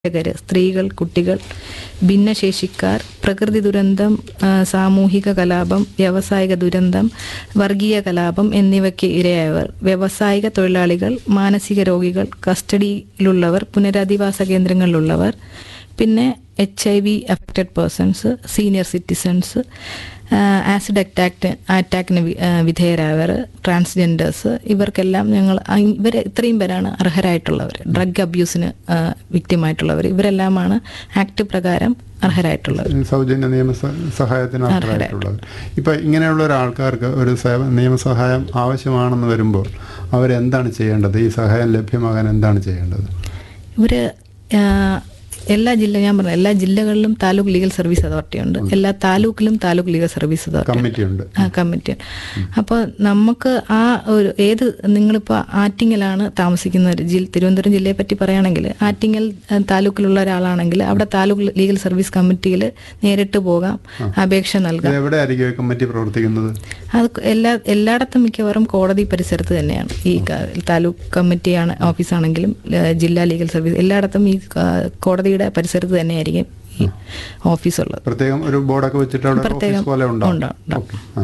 കർഷകര് സ്ത്രീകൾ കുട്ടികൾ ഭിന്നശേഷിക്കാർ പ്രകൃതി ദുരന്തം ആ, സാമൂഹിക കലാപം വ്യാവസായിക ദുരന്തം വർഗീയ കലാപം എന്നിവയ്ക്ക് ഇരയായവർ വ്യാവസായിക തൊഴിലാളികൾ മാനസിക രോഗികൾ കസ്റ്റഡിയിലുള്ളവർ പുനരധിവാസ കേന്ദ്രങ്ങളിലുള്ളവർ പിന്നെ H I V affected persons senior citizens acid attack അറ്റാക്കിന് വി- ആ, വിധേയരായവർ ട്രാൻസ്ജെൻഡേഴ്സ് ഇവർക്കെല്ലാം ഞങ്ങൾ ആ, ഇവർ ഇത്രയും പേരാണ് അർഹരായിട്ടുള്ളവർ ഡ്രഗ് അബ്യൂസിന് വിക്റ്റിമായിട്ടുള്ളവർ ഇവരെല്ലാമാണ് ആക്ട് പ്രകാരം അർഹരായിട്ടുള്ളവർ സൗജന്യ നിയമ സ- സഹായത്തിന് അർഹരായിട്ടുള്ളത് ഇപ്പൊ ഇങ്ങനെയുള്ള ഒരാൾക്കാർക്ക് ഒരു സേവ നിയമസഹായം ആവശ്യമാണെന്ന് വരുമ്പോൾ അവരെന്താണ് ചെയ്യേണ്ടത് ഈ സഹായം ലഭ്യമാകാൻ എന്താണ് ചെയ്യേണ്ടത് ഇവർ എല്ലാ ജില്ല ഞാൻ പറഞ്ഞു എല്ലാ ജില്ലകളിലും താലൂക്ക് ലീഗൽ സർവീസ് അതോറിറ്റി ഉണ്ട് എല്ലാ താലൂക്കിലും taluk legal service authority committee ഉണ്ട് ആ കമ്മിറ്റി അപ്പോൾ നമുക്ക് ആ ഒരു ഏത് നിങ്ങളിപ്പോൾ ആറ്റിങ്ങലാണ് താമസിക്കുന്ന ഒരു ജില്ല തിരുവനന്തപുരം ജില്ലയെ പറ്റി പറയുകയാണെങ്കിൽ ആറ്റിങ്ങൽ ആ, താലൂക്കിലുള്ള ഒരാളാണെങ്കിൽ അവിടെ താലൂക്ക് ലീഗൽ സർവീസ് കമ്മിറ്റിയിൽ നേരിട്ട് പോകാം അപേക്ഷ നൽകാം ഇത് എവിടെ ആയിരിക്കും ഈ കമ്മിറ്റി പ്രവർത്തിക്കുന്നത് അത് എല്ലാ എല്ലായിടത്തും മിക്കവാറും കോടതി പരിസരത്ത് തന്നെയാണ് ഈ ക- താലൂക്ക് കമ്മിറ്റിയാണ് ഓഫീസാണെങ്കിലും ഏഹ്, ജില്ലാ ലീഗൽ സർവീസ് എല്ലായിടത്തും ഈ ആ, കോടതിയുടെ പരിസരത്ത് തന്നെയായിരിക്കും ഈ ഓഫീസുള്ളത് പ്രത്യേകം ഒരു ബോർഡൊക്കെ വെച്ചിട്ട് അവിടെ പ്രത്യേകം ഓഫീസ് പോലെ ഉണ്ടോ ഉണ്ട്, ഉണ്ട്. ഓക്കെ ആ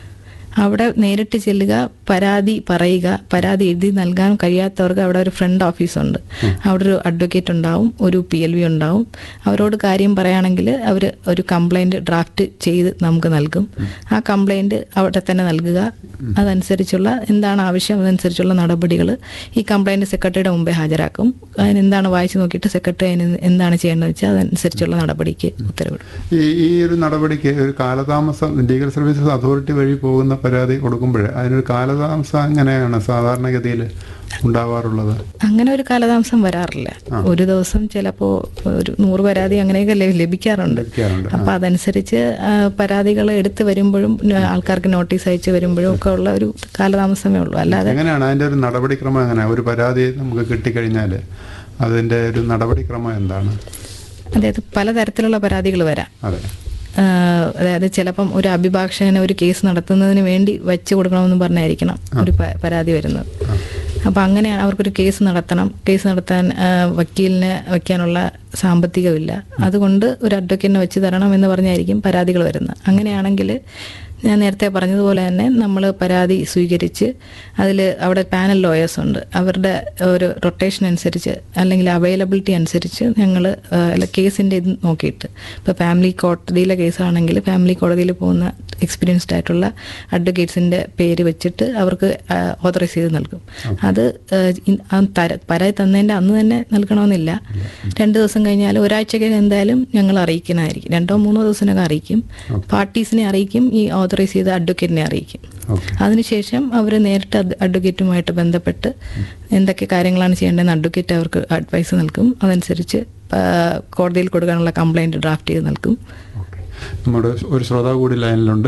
അവിടെ നേരിട്ട് ചെല്ലുക പരാതി പറയുക പരാതി എഴുതി നൽകാൻ കഴിയാത്തവർക്ക് അവിടെ ഒരു ഫ്രണ്ട് ഓഫീസുണ്ട് അവിടെ ഒരു അഡ്വക്കേറ്റ് ഉണ്ടാവും ഒരു പി എൽ വി ഉണ്ടാവും അവരോട് കാര്യം പറയുകയാണെങ്കിൽ അവർ ഒരു കംപ്ലൈൻറ്റ് ഡ്രാഫ്റ്റ് ചെയ്ത് നമുക്ക് നൽകും ആ കംപ്ലൈൻറ്റ് അവിടെ തന്നെ നൽകുക അതനുസരിച്ചുള്ള എന്താണ് ആവശ്യം അതനുസരിച്ചുള്ള നടപടികൾ ഈ കംപ്ലൈൻറ്റ് സെക്രട്ടറിയുടെ മുമ്പേ ഹാജരാക്കും അതിന് എന്താണ് വായിച്ചു നോക്കിയിട്ട് സെക്രട്ടറി അതിന് എന്താണ് ചെയ്യേണ്ടത് വെച്ചാൽ അതനുസരിച്ചുള്ള നടപടിക്ക് ഉത്തരവിടും ഈ ഈ ഒരു നടപടിക്ക് ഒരു കാലതാമസം ലീഗൽ സർവീസസ് അതോറിറ്റി വഴി പോകുന്ന പരാതി കൊടുക്കുമ്പോൾ അതിനൊരു കാലതാമസം എങ്ങനെയാണ് സാധാരണഗതിയിൽ ഉണ്ടാവാറുള്ളത് അങ്ങനെ ഒരു കാലതാമസം വരാറില്ല ഒരു ദിവസം ചിലപ്പോ ഒരു നൂറ് പരാതി അങ്ങനെയൊക്കെ ലഭി- ലഭിക്കാറുണ്ട് ലഭിക്കാറുണ്ട് അപ്പൊ അതനുസരിച്ച് പരാതികൾ എടുത്തു വരുമ്പോഴും ആ, ആൾക്കാർക്ക് നോട്ടീസ് അയച്ചു വരുമ്പോഴും ഒക്കെ ഉള്ള ഒരു കാലതാമസമേ ഉള്ളൂ അല്ലാതെ എങ്ങനെയാണ് അതിന്റെ ഒരു നടപടിക്രമം എങ്ങനെയാണ് ഒരു പരാതി നമുക്ക് കിട്ടിക്കഴിഞ്ഞാൽ അതിന്റെ ഒരു നടപടിക്രമം എന്താണ് അതായത് പലതരത്തിലുള്ള പരാതികൾ വരാം അതെ ആ, അതായത് ചിലപ്പം ഒരു അഭിഭാഷകനെ ഒരു കേസ് നടത്തുന്നതിന് വേണ്ടി വെച്ച് കൊടുക്കണമെന്ന് പറഞ്ഞായിരിക്കണം ഒരു പ- പരാതി വരുന്നത് അപ്പം അങ്ങനെയാണ് അവർക്കൊരു കേസ് നടത്തണം കേസ് നടത്താൻ ആ, വക്കീലിനെ വയ്ക്കാനുള്ള സാമ്പത്തികമില്ല അതുകൊണ്ട് ഒരു അഡ്വക്കേറ്റിനെ വെച്ച് തരണം എന്ന് പറഞ്ഞായിരിക്കും പരാതികൾ വരുന്നത് അങ്ങനെയാണെങ്കിൽ ഞാൻ നേരത്തെ പറഞ്ഞതുപോലെ തന്നെ നമ്മൾ പരാതി സ്വീകരിച്ച് അതിൽ അവിടെ പാനൽ ലോയേഴ്സ് ഉണ്ട് അവരുടെ ഒരു റൊട്ടേഷൻ അനുസരിച്ച് അല്ലെങ്കിൽ അവൈലബിലിറ്റി അനുസരിച്ച് ഞങ്ങൾ കേസിൻ്റെ ഇത് നോക്കിയിട്ട് ഇപ്പോൾ ഫാമിലി കോടതിയിലെ കേസാണെങ്കിൽ ഫാമിലി കോടതിയിൽ പോകുന്ന എക്സ്പീരിയൻസ്ഡ് ആയിട്ടുള്ള അഡ്വക്കേറ്റ്സിൻ്റെ പേര് വെച്ചിട്ട് അവർക്ക് ഓതറൈസ് ചെയ്ത് നൽകും അത് ആ, ഇൻ- ആ തര- പരാതി തന്നതിൻ്റെ അന്ന് തന്നെ നൽകണമെന്നില്ല രണ്ട് ദിവസം കഴിഞ്ഞാൽ ഒരാഴ്ചക്കകം എന്തായാലും ഞങ്ങൾ അറിയിക്കുന്നതായിരിക്കും രണ്ടോ മൂന്നോ ദിവസത്തിനകം അറിയിക്കും പാർട്ടീസിനെ അറിയിക്കും ഈ ഓതറൈസ് ചെയ്ത അഡ്വക്കേറ്റിനെ അറിയിക്കും ഓക്കെ അതിനുശേഷം അവർ നേരിട്ട് അത് അഡ്വക്കേറ്റുമായിട്ട് ബന്ധപ്പെട്ട് എന്തൊക്കെ കാര്യങ്ങളാണ് ചെയ്യേണ്ടതെന്ന് അഡ്വക്കേറ്റ് അവർക്ക് അഡ്വൈസ് നൽകും അതനുസരിച്ച് ആ, കോടതിയിൽ കൊടുക്കാനുള്ള കംപ്ലൈൻറ്റ് ഡ്രാഫ്റ്റ് ചെയ്ത് നൽകും ഓക്കെ നമ്മുടെ ഒരു ശ്രോതാവ് കൂടി ലൈനിലുണ്ട്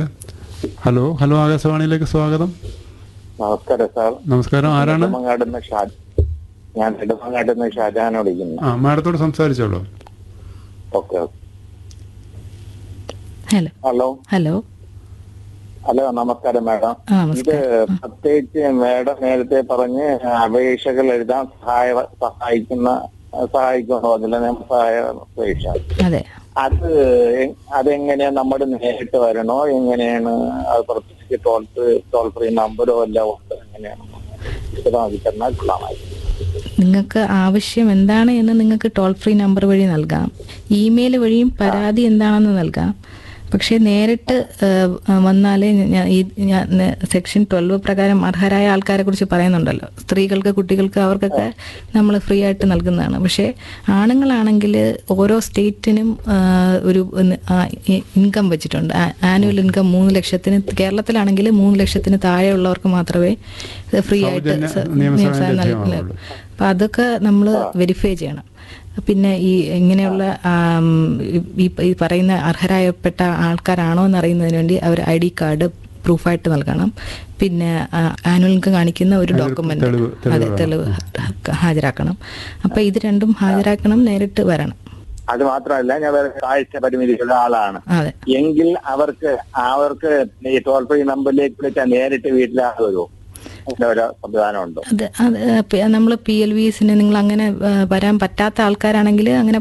ഹലോ ഹലോ ആകാശവാണിയിലേക്ക് സ്വാഗതം നമസ്കാരം സാർ നമസ്കാരം ആരാണ് നെടുമങ്ങാടുന്ന ഷാ ഞാൻ നെടുമങ്ങാടുന്ന ഷാജാൻ വിളിക്കുന്നു ആ മാഡത്തോട് സംസാരിച്ചോളൂ okay okay. Hello hello hello hello നമസ്കാരം മാഡം ആ ഇത് നമസ്കാരം പ്രത്യേകിച്ച് മാഡം നേരത്തെ പറഞ്ഞ് അപേക്ഷകൾ എഴുതാൻ സഹായ സഹായിക്കുന്ന സഹായിക്കുന്നു അതിലെ നിയമസഹായ അപേക്ഷ അതെ അത് എ- അതെങ്ങനെയാ നമ്മൾ നേരിട്ട് വരണോ എങ്ങനെയാണ് അത് പ്രത്യേകിച്ച് ടോൾ ഫ്രീ ടോൾ ഫ്രീ നമ്പറോ എല്ലാം ഉണ്ട് എങ്ങനെയാണ് വിശദമാക്കി തന്നാൽ കൊള്ളാമായിരുന്നു നിങ്ങൾക്ക് ആവശ്യം എന്താണ് എന്ന് നിങ്ങൾക്ക് ടോൾ ഫ്രീ നമ്പർ വഴി നൽകാം ഇമെയിൽ വഴിയും പരാതി എന്താണെന്ന് നൽകാം പക്ഷേ നേരിട്ട് വന്നാലേ ഞാൻ ഈ ഞാൻ സെക്ഷൻ ട്വൽവ് പ്രകാരം അർഹരായ ആൾക്കാരെ കുറിച്ച് പറയുന്നുണ്ടല്ലോ സ്ത്രീകൾക്ക് കുട്ടികൾക്ക് അവർക്കൊക്കെ നമ്മൾ ഫ്രീ ആയിട്ട് നൽകുന്നതാണ് പക്ഷേ ആണുങ്ങളാണെങ്കിൽ ഓരോ സ്റ്റേറ്റിനും ആ, ഒരു ഇൻകം വെച്ചിട്ടുണ്ട് ആനുവൽ ഇൻകം മൂന്ന് ലക്ഷത്തിന് കേരളത്തിലാണെങ്കിൽ മൂന്ന് ലക്ഷത്തിന് താഴെയുള്ളവർക്ക് മാത്രമേ ഫ്രീ ആയിട്ട് സൗജന്യ സ- നിയമസഹായം നിയമസഹായം ലഭ്യമാവുള്ളൂ. നൽകുള്ളൂ അപ്പം അതൊക്കെ നമ്മൾ വെരിഫൈ ചെയ്യണം പിന്നെ ഈ ഇങ്ങനെയുള്ള ആം, ഈ ഈ പറയുന്ന അർഹരായപ്പെട്ട ആൾക്കാരാണോ എന്ന് അറിയുന്നതിന് വേണ്ടി അവർ ഐ ഡി കാർഡ് പ്രൂഫായിട്ട് നൽകണം പിന്നെ ആനുവൽ ഇൻകം കാണിക്കുന്ന ഒരു ഡോക്യുമെന്റ് തെളിവ്- തെളിവ് അതെ തെളിവ് ഹാജരാക്കണം അപ്പം ഇത് രണ്ടും ഹാജരാക്കണം നേരിട്ട് വരണം അത് മാത്രമല്ല ഞാൻ വേറെ കാഴ്ച പരിമിതിയുള്ള ആളാണ് അതെ എങ്കിൽ അവർക്ക് അവർക്ക് ഈ ടോൾ ഫ്രീ നമ്പറിലേക്ക് വിളിച്ചാൽ നേരിട്ട് വീട്ടിലാൾ വരുമോ അങ്ങനെ ഒരു സംവിധാനം ഉണ്ടോ അത് അത് നമ്മൾ പി എൽ വി എസിന് നിങ്ങൾ അങ്ങനെ ആ, വരാൻ പറ്റാത്ത ആൾക്കാരാണെങ്കിൽ അങ്ങനെ